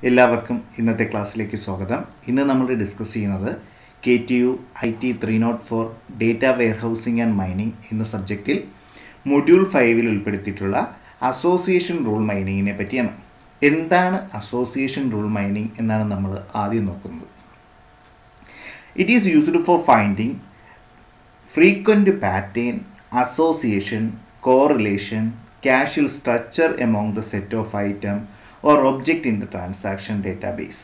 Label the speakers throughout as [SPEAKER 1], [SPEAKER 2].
[SPEAKER 1] എല്ലാവർക്കും ഇന്നത്തെ ക്ലാസ്സിലേക്ക് സ്വാഗതം ഇന്ന് നമ്മൾ ഡിസ്കസ് ചെയ്യുന്നത് K T U I T three nought four data warehousing and mining എന്ന സബ്ജക്റ്റിൽ മൊഡ്യൂൾ ഫൈവിൽ ഉൾപ്പെടുത്തിയിട്ടുള്ള അസോസിയേഷൻ റൂൾ മൈനിങ്ങിനെ പറ്റിയാണ് എന്താണ് അസോസിയേഷൻ റൂൾ മൈനിങ് എന്നാണ് നമ്മൾ ആദ്യം നോക്കുന്നത് it is used for finding frequent pattern association correlation casual structure among the set of item or object in the transaction database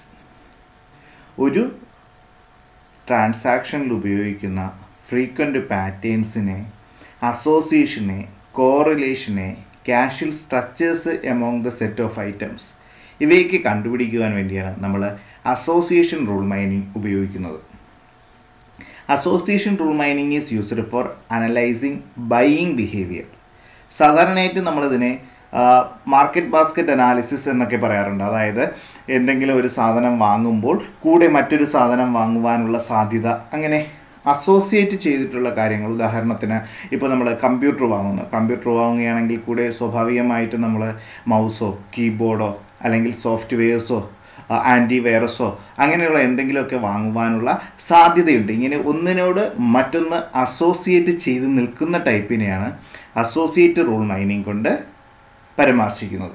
[SPEAKER 1] ഒരു ട്രാൻസാക്ഷനിൽ ഉപയോഗിക്കുന്ന ഫ്രീക്വൻറ്റ് പാറ്റേൺസിനെ അസോസിയേഷനെ കോറിലേഷനെ casual structures among the set of items ഇവയൊക്കെ കണ്ടുപിടിക്കുവാൻ വേണ്ടിയാണ് നമ്മൾ അസോസിയേഷൻ റൂൾ മൈനിങ് ഉപയോഗിക്കുന്നത് association rule mining is used for analysing buying behaviour സാധാരണയായിട്ട് നമ്മളിതിനെ മാർക്കറ്റ് ബാസ്ക്കറ്റ് അനാലിസിസ് എന്നൊക്കെ പറയാറുണ്ട് അതായത് എന്തെങ്കിലും ഒരു സാധനം വാങ്ങുമ്പോൾ കൂടെ മറ്റൊരു സാധനം വാങ്ങുവാനുള്ള സാധ്യത അങ്ങനെ അസോസിയേറ്റ് ചെയ്തിട്ടുള്ള കാര്യങ്ങൾ ഉദാഹരണത്തിന് ഇപ്പോൾ നമ്മൾ കമ്പ്യൂട്ടർ വാങ്ങുന്നു കമ്പ്യൂട്ടർ വാങ്ങുകയാണെങ്കിൽ കൂടെ സ്വാഭാവികമായിട്ട് നമ്മൾ മൗസോ കീബോർഡോ അല്ലെങ്കിൽ സോഫ്റ്റ്വെയർസോ ആൻറ്റി വൈറസോ അങ്ങനെയുള്ള എന്തെങ്കിലുമൊക്കെ വാങ്ങുവാനുള്ള സാധ്യതയുണ്ട് ഇങ്ങനെ ഒന്നിനോട് മറ്റൊന്ന് അസോസിയേറ്റ് ചെയ്ത് നിൽക്കുന്ന ടൈപ്പിനെയാണ് അസോസിയേറ്റ് റൂൾ മൈനിങ് കൊണ്ട് പരാമർശിക്കുന്നത്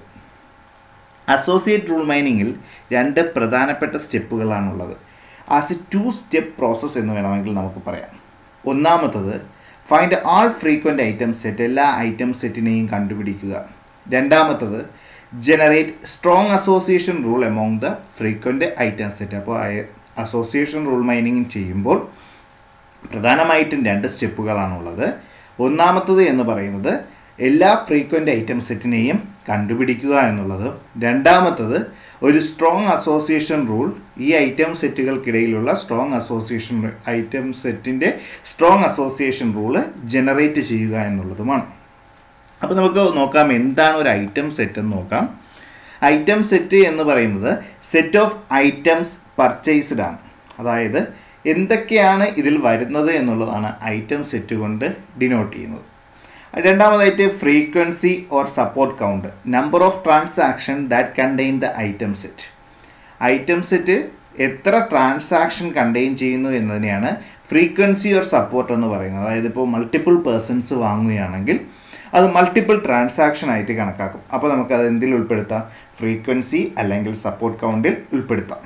[SPEAKER 1] അസോസിയേറ്റ് റൂൾ മൈനിങ്ങിൽ രണ്ട് പ്രധാനപ്പെട്ട സ്റ്റെപ്പുകളാണുള്ളത് as a two step process എന്ന് വേണമെങ്കിൽ നമുക്ക് പറയാം ഒന്നാമത്തത് find all frequent item set എല്ലാ ഐറ്റം സെറ്റിനെയും കണ്ടുപിടിക്കുക രണ്ടാമത്തത് generate strong association rule among the frequent item set അപ്പോൾ അസോസിയേഷൻ റൂൾ മൈനിങ് ചെയ്യുമ്പോൾ പ്രധാനമായിട്ടും രണ്ട് സ്റ്റെപ്പുകളാണുള്ളത് ഒന്നാമത്തത് എന്ന് പറയുന്നത് എല്ലാ ഫ്രീക്വൻ്റ് ഐറ്റം സെറ്റിനെയും കണ്ടുപിടിക്കുക എന്നുള്ളത് രണ്ടാമത്തത് ഒരു സ്ട്രോങ് അസോസിയേഷൻ റൂൾ ഈ ഐറ്റം സെറ്റുകൾക്കിടയിലുള്ള സ്ട്രോങ് അസോസിയേഷൻ ഐറ്റം സെറ്റിൻ്റെ സ്ട്രോങ് അസോസിയേഷൻ റൂള് ജനറേറ്റ് ചെയ്യുക എന്നുള്ളതുമാണ് അപ്പോൾ നമുക്ക് നോക്കാം എന്താണ് ഒരു ഐറ്റം സെറ്റ് എന്ന് നോക്കാം ഐറ്റം സെറ്റ് എന്ന് പറയുന്നത് സെറ്റ് ഓഫ് ഐറ്റംസ് പർച്ചേസ്ഡ് ആണ് അതായത് എന്തൊക്കെയാണ് ഇതിൽ വരുന്നത് എന്നുള്ളതാണ് ഐറ്റം സെറ്റ് കൊണ്ട് ഡിനോട്ട് ചെയ്യുന്നത് രണ്ടാമതായിട്ട് frequency or support count number of transaction that contain the item set item set എത്ര ട്രാൻസാക്ഷൻ കണ്ടെയ്ൻ ചെയ്യുന്നു എന്നതിനെയാണ് ഫ്രീക്വൻസി ഓർ സപ്പോർട്ട് എന്ന് പറയുന്നത് അതായത് ഇപ്പോൾ മൾട്ടിപ്പിൾ പേഴ്സൺസ് വാങ്ങുകയാണെങ്കിൽ അത് മൾട്ടിപ്പിൾ ട്രാൻസാക്ഷൻ ആയിട്ട് കണക്കാക്കും അപ്പോൾ നമുക്ക് അത് എന്തിൽ ഉൾപ്പെടുത്താം ഫ്രീക്വൻസി അല്ലെങ്കിൽ സപ്പോർട്ട് കൗണ്ടിൽ ഉൾപ്പെടുത്താം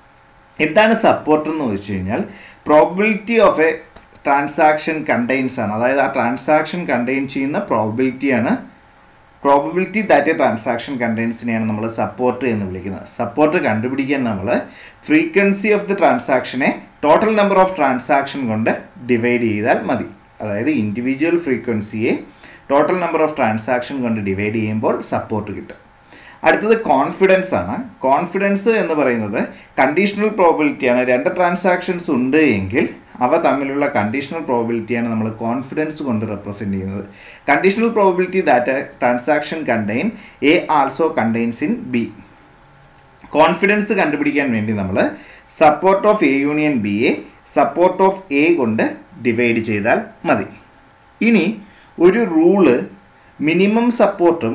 [SPEAKER 1] എന്താണ് സപ്പോർട്ട് എന്ന് വെച്ച് കഴിഞ്ഞാൽ probability of a transaction contains ആണ് അതായത് ആ ട്രാൻസാക്ഷൻ കണ്ടെയ്ൻ ചെയ്യുന്ന പ്രോബിലിറ്റിയാണ് പ്രോബിലിറ്റി ദാറ്റ് എ ട്രാൻസാക്ഷൻ കണ്ടെയ്ൻസിനെയാണ് നമ്മൾ സപ്പോർട്ട് എന്ന് വിളിക്കുന്നത് സപ്പോർട്ട് കണ്ടുപിടിക്കാൻ നമ്മൾ ഫ്രീക്വൻസി ഓഫ് ദി ട്രാൻസാക്ഷനെ ടോട്ടൽ നമ്പർ ഓഫ് ട്രാൻസാക്ഷൻ കൊണ്ട് ഡിവൈഡ് ചെയ്താൽ മതി അതായത് ഇൻഡിവിജ്വൽ ഫ്രീക്വൻസിയെ ടോട്ടൽ നമ്പർ ഓഫ് ട്രാൻസാക്ഷൻ കൊണ്ട് ഡിവൈഡ് ചെയ്യുമ്പോൾ സപ്പോർട്ട് കിട്ടും അടുത്തത് കോൺഫിഡൻസ് ആണ് കോൺഫിഡൻസ് എന്ന് പറയുന്നത് കണ്ടീഷണൽ പ്രോബിലിറ്റിയാണ് രണ്ട് ട്രാൻസാക്ഷൻസ് ഉണ്ട് എങ്കിൽ അവ തമ്മിലുള്ള കണ്ടീഷണൽ പ്രോബിലിറ്റിയാണ് നമ്മൾ കോൺഫിഡൻസ് കൊണ്ട് റെപ്രസെൻറ്റ് ചെയ്യുന്നത് conditional probability that transaction contain A also contains in B confidence കണ്ടുപിടിക്കാൻ വേണ്ടി നമ്മൾ support of A union B A support of A കൊണ്ട് ഡിവൈഡ് ചെയ്താൽ മതി ഇനി ഒരു റൂള് മിനിമം സപ്പോർട്ടും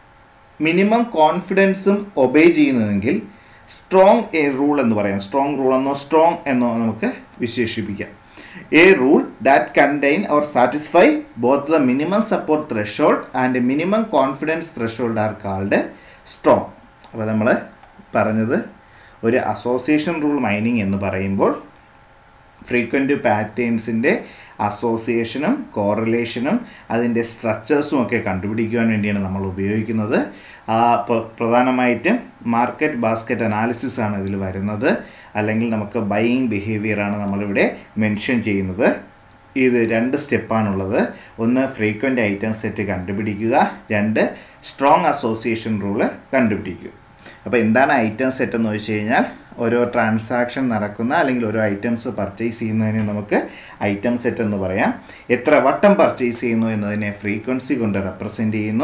[SPEAKER 1] മിനിമം കോൺഫിഡൻസും ഒബേ ചെയ്യുന്നതെങ്കിൽ സ്ട്രോങ് എ റൂൾ എന്ന് പറയാം സ്ട്രോങ് റൂൾ എന്നോ സ്ട്രോങ് എന്നോ നമുക്ക് വിശേഷിപ്പിക്കാം a rule that contain or satisfy both the minimum support threshold and minimum confidence threshold are called strong അപ്പോൾ നമ്മൾ പറഞ്ഞത് ഒരു അസോസിയേഷൻ റൂൾ മൈനിങ് എന്ന് പറയുമ്പോൾ ഫ്രീക്വൻറ്റ് പാറ്റേൺസിൻ്റെ അസോസിയേഷനും കോറിലേഷനും അതിൻ്റെ സ്ട്രക്ചേഴ്സും ഒക്കെ കണ്ടുപിടിക്കുവാൻ വേണ്ടിയാണ് നമ്മൾ ഉപയോഗിക്കുന്നത് പ്രധാനമായിട്ടും മാർക്കറ്റ് ബാസ്ക്കറ്റ് അനാലിസിസ് ആണ് ഇതിൽ വരുന്നത് അല്ലെങ്കിൽ നമുക്ക് ബൈയിങ് ബിഹേവിയറാണ് നമ്മളിവിടെ മെൻഷൻ ചെയ്യുന്നത് ഇത് രണ്ട് സ്റ്റെപ്പാണുള്ളത് ഒന്ന് ഫ്രീക്വൻ്റ് ഐറ്റം സെറ്റ് കണ്ടുപിടിക്കുക രണ്ട് സ്ട്രോങ് അസോസിയേഷൻ റൂള് കണ്ടുപിടിക്കുക അപ്പോൾ എന്താണ് ഐറ്റം സെറ്റ് എന്ന് വെച്ച് കഴിഞ്ഞാൽ ഓരോ ട്രാൻസാക്ഷൻ നടക്കുന്ന അല്ലെങ്കിൽ ഓരോ ഐറ്റംസ് പർച്ചേസ് ചെയ്യുന്നതിന് നമുക്ക് ഐറ്റം സെറ്റ് എന്ന് പറയാം എത്ര വട്ടം പർച്ചേസ് ചെയ്യുന്നു എന്നതിനെ ഫ്രീക്വൻസി കൊണ്ട് റെപ്രസെൻ്റ് ചെയ്യുന്നു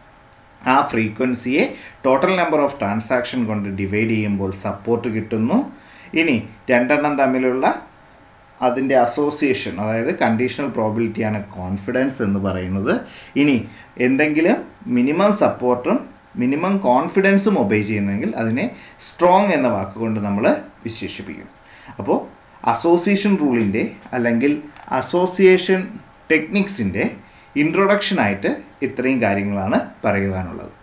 [SPEAKER 1] ആ ഫ്രീക്വൻസിയെ ടോട്ടൽ നമ്പർ ഓഫ് ട്രാൻസാക്ഷൻ കൊണ്ട് ഡിവൈഡ് ചെയ്യുമ്പോൾ സപ്പോർട്ട് കിട്ടുന്നു ഇനി രണ്ടെണ്ണം തമ്മിലുള്ള അതിൻ്റെ അസോസിയേഷൻ അതായത് കണ്ടീഷണൽ പ്രോബിലിറ്റിയാണ് കോൺഫിഡൻസ് എന്ന് പറയുന്നത് ഇനി എന്തെങ്കിലും മിനിമം സപ്പോർട്ടും മിനിമം കോൺഫിഡൻസും ഒബേ ചെയ്യുന്നെങ്കിൽ അതിനെ സ്ട്രോങ് എന്ന വാക്കുകൊണ്ട് നമ്മൾ വിശേഷിപ്പിക്കും അപ്പോൾ അസോസിയേഷൻ റൂളിൻ്റെ അല്ലെങ്കിൽ അസോസിയേഷൻ ടെക്നിക്സിൻ്റെ ഇൻട്രൊഡക്ഷനായിട്ട് ഇത്രയും കാര്യങ്ങളാണ് പറയുവാനുള്ളത്